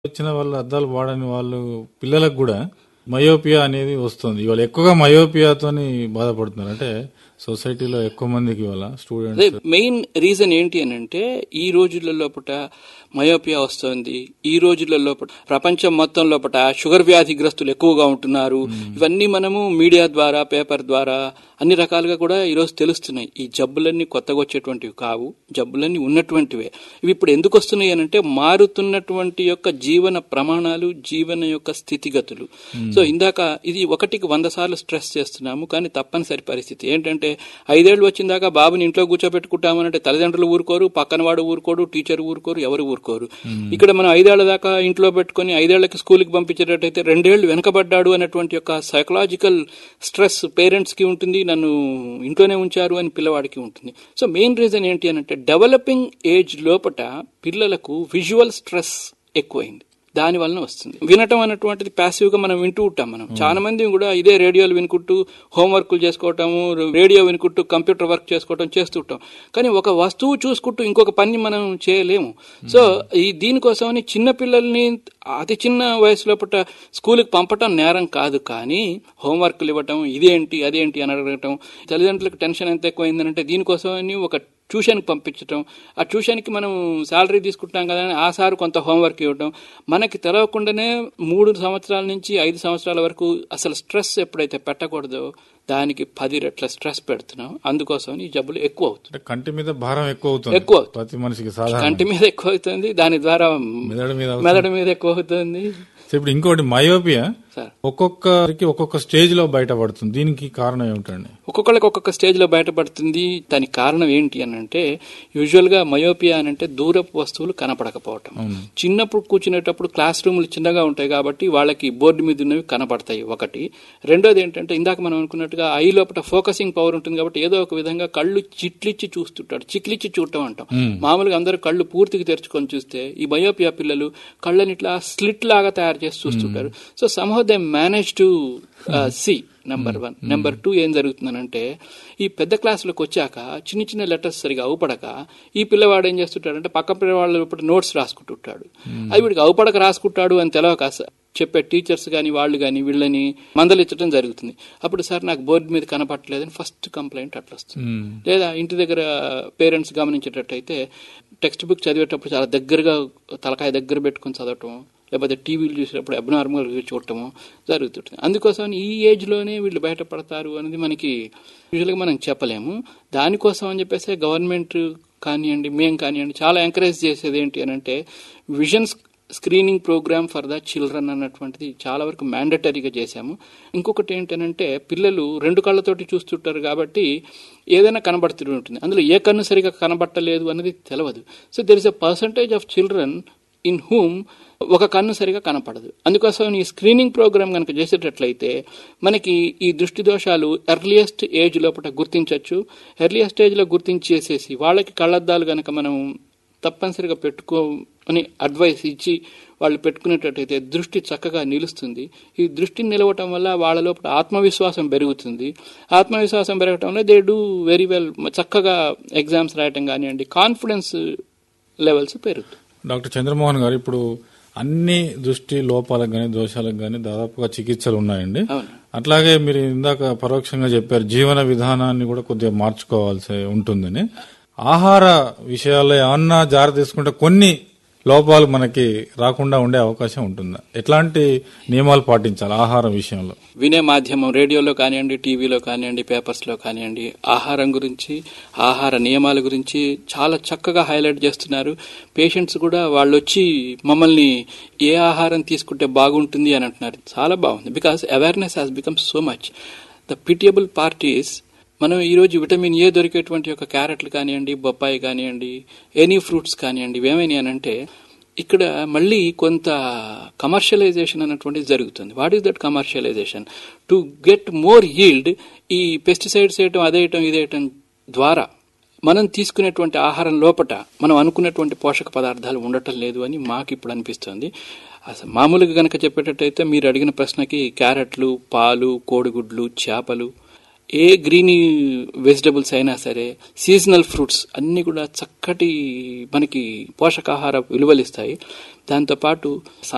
వచ్చిన వాళ్ళు అద్దాలు వాడని వాళ్ళు పిల్లలకు కూడా మయోపియా అనేది వస్తుంది ఇవాళ ఎక్కువగా మయోపియాతోని బాధపడుతున్నారు అంటే సొసైటీలో ఎక్కువ మందికి ఇవాళ అదే స్టూడెంట్స్ మెయిన్ రీజన్ ఏంటి అని అంటే ఈ రోజుల లోపల మయోపియా వస్తుంది ఈ రోజుల లోపల ప్రపంచం మొత్తం లోపల షుగర్ వ్యాధిగ్రస్తులు ఎక్కువగా ఉంటున్నారు ఇవన్నీ మనము మీడియా ద్వారా పేపర్ ద్వారా అన్ని రకాలుగా కూడా ఈరోజు తెలుస్తున్నాయి ఈ జబ్బులన్నీ కొత్తగా వచ్చేటువంటివి కావు జబ్బులన్నీ ఉన్నటువంటివే ఇవి ఇప్పుడు ఎందుకు వస్తున్నాయి అని అంటే మారుతున్నటువంటి యొక్క జీవన ప్రమాణాలు జీవన యొక్క స్థితిగతులు సో ఇందాక ఇది ఒకటికి వంద సార్లు స్ట్రెస్ చేస్తున్నాము కానీ తప్పనిసరి పరిస్థితి ఏంటంటే ఐదేళ్లు వచ్చిన దాకా బాబుని ఇంట్లో కూర్చోబెట్టుకుంటామనంటే తల్లిదండ్రులు ఊరుకోరు పక్కన వాడు ఊరుకోడు టీచర్ ఊరుకోరు ఎవరు ఊరుకోరు ఇక్కడ మనం ఐదేళ్ల దాకా ఇంట్లో పెట్టుకుని ఐదేళ్లకి స్కూల్కి పంపించేటట్టయితే రెండేళ్లు వెనకబడ్డాడు అనేటువంటి యొక్క సైకలాజికల్ స్ట్రెస్ పేరెంట్స్ కి ఉంటుంది నన్ను ఇంట్లోనే ఉంచారు అని పిల్లవాడికి ఉంటుంది సో మెయిన్ రీజన్ ఏంటి అని అంటే డెవలపింగ్ ఏజ్ లోపట పిల్లలకు విజువల్ స్ట్రెస్ ఎక్కువైంది దాని వలన వస్తుంది వినటం అన్నటువంటిది ప్యాసివ్ గా మనం వింటూ ఉంటాం మనం చాలా మంది కూడా ఇదే రేడియోలు వినుకుంటూ హోంవర్క్లు చేసుకోవటము రేడియో వినుకుంటూ కంప్యూటర్ వర్క్ చేసుకోవటం చేస్తూ ఉంటాం కానీ ఒక వస్తువు చూసుకుంటూ ఇంకొక పని మనం చేయలేము సో ఈ దీనికోసమని చిన్న పిల్లల్ని అతి చిన్న వయసు లోపల స్కూల్కి పంపటం నేరం కాదు కానీ హోంవర్క్లు ఇవ్వటం ఇదేంటి అదేంటి అని అడగటం తల్లిదండ్రులకు టెన్షన్ ఎంత ఎక్కువైందంటే దీనికోసమని ఒక ట్యూషన్కి పంపించటం ఆ ట్యూషన్కి మనం శాలరీ తీసుకుంటాం కదా అని ఆ సార్ కొంత హోంవర్క్ ఇవ్వటం మనకి తెలవకుండానే మూడు సంవత్సరాల నుంచి ఐదు సంవత్సరాల వరకు అసలు స్ట్రెస్ ఎప్పుడైతే పెట్టకూడదో దానికి పది రెట్ల స్ట్రెస్ పెడుతున్నాం అందుకోసం ఈ జబ్బులు ఎక్కువ అవుతుంది అంటే కంటి మీద భారం ఎక్కువ అవుతుంది ఎక్కువ అవుతుంది. ప్రతి మనిషికి సాధారణ కంటి మీద ఎక్కువ అవుతుంది దాని ద్వారా మెదడు మీద అవుతుంది. మెదడు మీద ఎక్కువ అవుతుంది సో ఇప్పుడు ఇంకోటి మయోపియా సార్ ఒక్కొక్కరికి ఒక్కొక్క స్టేజ్ లో బయటపడుతుంది దీనికి కారణం ఏమిటండి ఒక్కొక్కరికి ఒక్కొక్క స్టేజ్ లో బయటపడుతుంది దానికి కారణం ఏంటి అని అంటే యూజువల్ గా మయోపియా అని అంటే దూరపు వస్తువులు కనపడకపోవటం అవును. చిన్నప్పుడు కూర్చునేటప్పుడు క్లాస్ రూములు చిన్నగా ఉంటాయి కాబట్టి వాళ్ళకి బోర్డు మీద ఉన్నవి కనపడతాయి ఒకటి రెండోది ఏంటంటే ఇందాక మనం అనుకున్నట్టుగా ఐ లోపల ఫోకసింగ్ పవర్ ఉంటుంది కాబట్టి ఏదో ఒక విధంగా కళ్ళు చిట్లిచ్చి చూస్తుంటాడు చిక్లిచ్చి చూడటం అంటాం మామూలుగా అందరూ కళ్ళు పూర్తిగా తెరుచుకొని చూస్తే ఈ బయోపియా పిల్లలు కళ్ళని ఇట్లా స్లిట్ లాగా తయారు చేసి చూస్తుంటారు so somehow they manage to see number one number two ఏం జరుగుతుందనంటే ఈ పెద్ద క్లాసులకు వచ్చాక చిన్న చిన్న లెటర్స్ సరిగా అవుపడక ఈ పిల్లవాడు ఏం చేస్తుంటాడంటే పక్క పిల్లవాళ్ళు ఇప్పుడు నోట్స్ రాసుకుంటుంటాడు అది వీడికి అవుపడక రాసుకుంటాడు అని తెలవక స- చెప్పే టీచర్స్ కానీ వాళ్ళు కానీ వీళ్ళని మందలించడం జరుగుతుంది అప్పుడు సార్ నాకు బోర్డు మీద కనపట్టలేదని ఫస్ట్ కంప్లైంట్ అట్లా వస్తుంది మ్మ్. లేదా ఇంటి దగ్గర పేరెంట్స్ గమనించేటట్టయితే టెక్స్ట్ బుక్ చదివేటప్పుడు చాలా దగ్గరగా తలకాయ దగ్గర పెట్టుకొని చదవటం లేకపోతే టీవీలు చూసేటప్పుడు అబ్నార్మల్గా చూడటము జరుగుతుంటుంది అందుకోసం ఈ ఏజ్లోనే వీళ్ళు బయటపడతారు అనేది మనకి యూజువల్గా మనం చెప్పలేము దానికోసం అని చెప్పేసి గవర్నమెంట్ కానివ్వండి మేం కానివ్వండి చాలా ఎంకరేజ్ చేసేది ఏంటి అని అంటే vision screening programme for the children అన్నటువంటిది చాలా వరకు మ్యాండటరీగా చేశాము ఇంకొకటి ఏంటనంటే పిల్లలు రెండు కళ్ళతోటి చూస్తుంటారు కాబట్టి ఏదైనా కనబడుతూ ఉంటుంది అందులో ఏ కన్ను సరిగా కనబట్టలేదు అనేది తెలియదు so there is a percentage of children in whom ఒక కన్ను సరిగా కనపడదు అందుకోసం ఈ స్క్రీనింగ్ ప్రోగ్రామ్ కనుక చేసేటట్లయితే మనకి ఈ దృష్టి దోషాలు ఎర్లియస్ట్ ఏజ్ లోపల గుర్తించవచ్చు ఎర్లియస్ట్ ఏజ్లో గుర్తించేసేసి వాళ్ళకి కళ్ళద్దాలు కనుక మనం తప్పనిసరిగా పెట్టుకోని అడ్వైస్ ఇచ్చి వాళ్ళు పెట్టుకునేటట్టయితే దృష్టి చక్కగా నిలుస్తుంది ఈ దృష్టి నిలవటం వల్ల వాళ్ళ లోపల ఆత్మవిశ్వాసం పెరుగుతుంది ఆత్మవిశ్వాసం పెరగటం వల్ల దే డూ వెరీ వెల్ చక్కగా ఎగ్జామ్స్ రాయటం కానివ్వండి కాన్ఫిడెన్స్ లెవెల్స్ పెరుగుతాయి డాక్టర్ చంద్రమోహన్ గారు ఇప్పుడు అన్ని దృష్టి లోపాలకు గాని దోషాలకు గాని దాదాపుగా చికిత్సలు ఉన్నాయండి అవును అట్లాగే మీరు ఇందాక పరోక్షంగా చెప్పారు జీవన విధానాన్ని కూడా కొద్దిగా మార్చుకోవాల్సి ఉంటుందని ఆహార విషయాల్లో ఏమన్నా జాగ్రత్త తీసుకుంటే కొన్ని లోపాలు మనకి రాకుండా ఉండే అవకాశం ఉంటుందా ఎట్లాంటి నియమాలు పాటించాలి ఆహారం విషయంలో వినే మాధ్యమం రేడియోలో కానివ్వండి టీవీలో కానివ్వండి పేపర్స్లో కానివ్వండి ఆహారం గురించి ఆహార నియమాల గురించి చాలా చక్కగా హైలైట్ చేస్తున్నారు పేషెంట్స్ కూడా వాళ్ళు వచ్చి మమ్మల్ని ఏ ఆహారం తీసుకుంటే బాగుంటుంది అని అంటున్నారు చాలా బాగుంది because awareness has become so much the pitiable parties మనం ఈరోజు విటమిన్ ఏ దొరికేటువంటి ఒక క్యారెట్లు కానివ్వండి బొప్పాయి కానివ్వండి ఎనీ ఫ్రూట్స్ కానివ్వండి ఇవేమైనా అంటే ఇక్కడ మళ్ళీ కొంత కమర్షియలైజేషన్ అన్నటువంటిది జరుగుతుంది what is that commercialisation to get more yield ఈ పెస్టిసైడ్స్ వేయటం అదేయటం ఇదేయటం ద్వారా మనం తీసుకునేటువంటి ఆహారం లోపట మనం అనుకున్నటువంటి పోషక పదార్థాలు ఉండటం లేదు అని మాకు ఇప్పుడు అనిపిస్తుంది అసలు మామూలుగా కనుక చెప్పేటట్టయితే మీరు అడిగిన ప్రశ్నకి క్యారెట్లు పాలు కోడిగుడ్లు చేపలు ఏ గ్రీనీ వెజిటబుల్స్ అయినా సరే సీజనల్ ఫ్రూట్స్ అన్ని కూడా చక్కటి మనకి పోషకాహార విలువలు ఇస్తాయి దాంతోపాటు